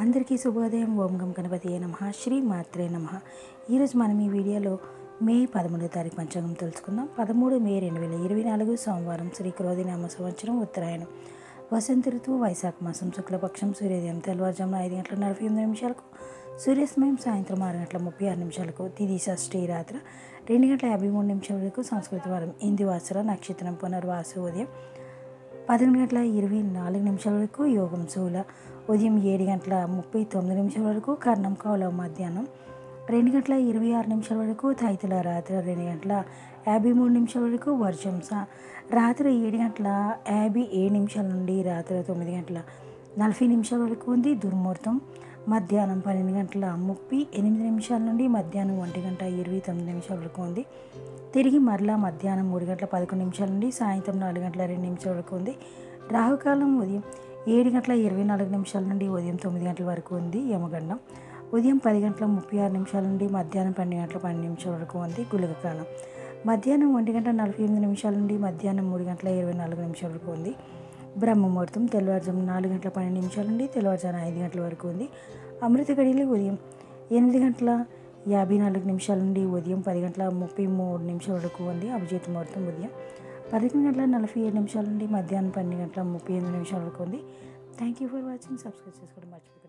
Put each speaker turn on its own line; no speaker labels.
అందరికీ శుభోదయం ఓం గం గణపతి నమ శ్రీ మాత్రే నమ ఈరోజు మనం ఈ వీడియోలో మే పదమూడో తారీఖు పంచాంగం తెలుసుకుందాం పదమూడు మే రెండు వేల ఇరవై నాలుగు సోమవారం శ్రీ క్రోధినామ సంవత్సరం ఉత్తరాయణం వసంత ఋతువు వైశాఖ మాసం శుక్లపక్షం సూర్యోదయం తెల్లవారుజామున ఐదు గంటల నలభై ఎనిమిది నిమిషాలకు సూర్యాస్తమయం సాయంత్రం ఆరు గంటల ముప్పై ఆరు నిమిషాలకు తిది షష్ఠి రాత్రి రెండు గంటల యాభై మూడు నిమిషాల వరకు సంస్కృత వారం ఇందివాసర నక్షత్రం పునర్వాసు ఉదయం పదకొండు గంటల ఇరవై నాలుగు నిమిషాల వరకు యోగం శూల ఉదయం ఏడు గంటల ముప్పై తొమ్మిది నిమిషాల వరకు కర్ణం కౌల మధ్యాహ్నం రెండు గంటల ఇరవై ఆరు నిమిషాల వరకు తైతుల రాత్రి రెండు గంటల యాభై మూడు నిమిషాల వరకు వర్షం సా రాత్రి ఏడు గంటల యాభై ఏడు నిమిషాల నుండి రాత్రి తొమ్మిది గంటల నలభై నిమిషాల వరకు ఉంది దుర్ముహూర్తం మధ్యాహ్నం పన్నెండు గంటల ముప్పై ఎనిమిది నిమిషాల నుండి మధ్యాహ్నం ఒంటి గంట ఇరవై తొమ్మిది నిమిషాల వరకు ఉంది తిరిగి మరలా మధ్యాహ్నం మూడు గంటల పదకొండు నిమిషాల నుండి సాయంత్రం నాలుగు గంటల రెండు నిమిషాల వరకు ఉంది రాహుకాలం ఉదయం ఏడు గంటల ఇరవై నాలుగు నిమిషాల నుండి ఉదయం తొమ్మిది గంటల వరకు ఉంది యమగండం ఉదయం పది గంటల ముప్పై ఆరు నిమిషాల నుండి మధ్యాహ్నం పన్నెండు గంటల పన్నెండు నిమిషాల వరకు ఉంది గుళిక కాలం మధ్యాహ్నం ఒంటి గంట నలభై ఎనిమిది నిమిషాల నుండి మధ్యాహ్నం మూడు గంటల ఇరవై నాలుగు నిమిషాల వరకు ఉంది బ్రహ్మముహూర్తం తెల్లవారుజాము నాలుగు గంటల పన్నెండు నిమిషాల నుండి తెల్లవారుజాము ఐదు గంటల వరకు ఉంది అమృత గడియలు ఉదయం ఎనిమిది గంటల యాభై నాలుగు నిమిషాల నుండి ఉదయం పది గంటల ముప్పై మూడు నిమిషాల వరకు ఉంది అభిజిత్ ముహూర్తం ఉదయం పదకొండు గంటల నలభై ఏడు నిమిషాల నుండి మధ్యాహ్నం పన్నెండు గంటల ముప్పై ఎనిమిది నిమిషాల వరకు ఉంది thank you for watching subscribe చేసుకోవడం మర్చిపోతుంది